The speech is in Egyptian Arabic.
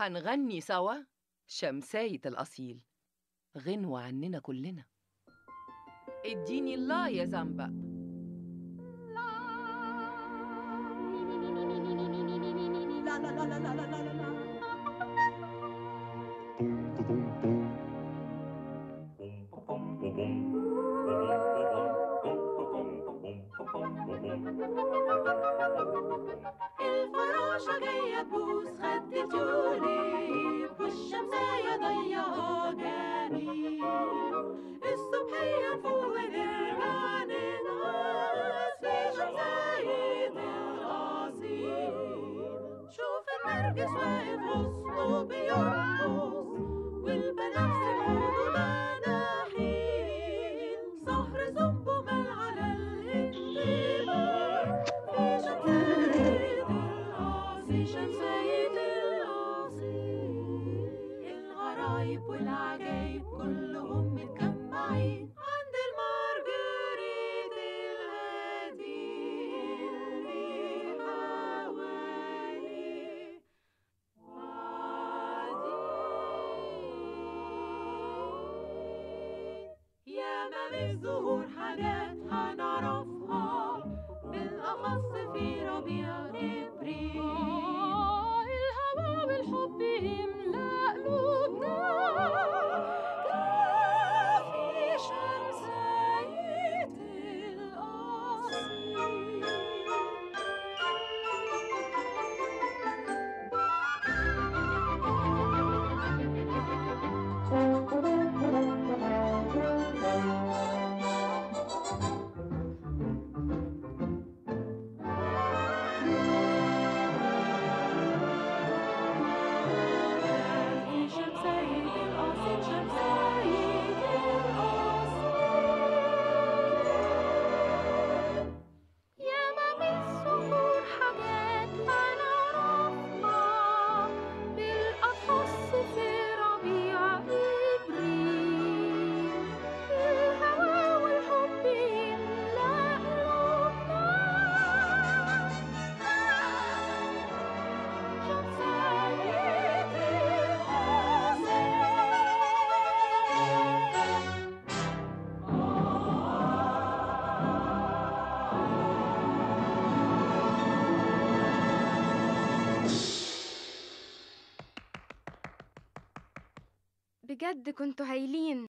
هنغني سوا شمساية الأصيل غنوة عننا كلنا اديني الله يا زنبق لا لا لا لا لا لا لا لا الفراشة جاية تبوس خد التوليب والشمسية ضيعها جميل الصبحية نفوق ونرجع ننعس في شمسية الأصيل شوف النرجس واقف غصنه بيرقص والبنفسج حوضه مناحيل سهر زنبه على الهندبة في شمسية الأصيل شمسية الأصيل الغرايب والعجايب كلهم متجمعين عند المارجريت الهادي اللي حواليه قاعدين ياما بالزهور حاجات هنعرفها بالأخص في ربيع إبريل الهوا والحب يملأ قلوبنا ده في شمسية الأصيل في شمسية الأصيل شمسية الأصيل ياما بالسهور حاجات هنعرفها بالأخص في ربيع إبريل الهوا والحب يملأ قلوبنا بجد كنتوا هايلين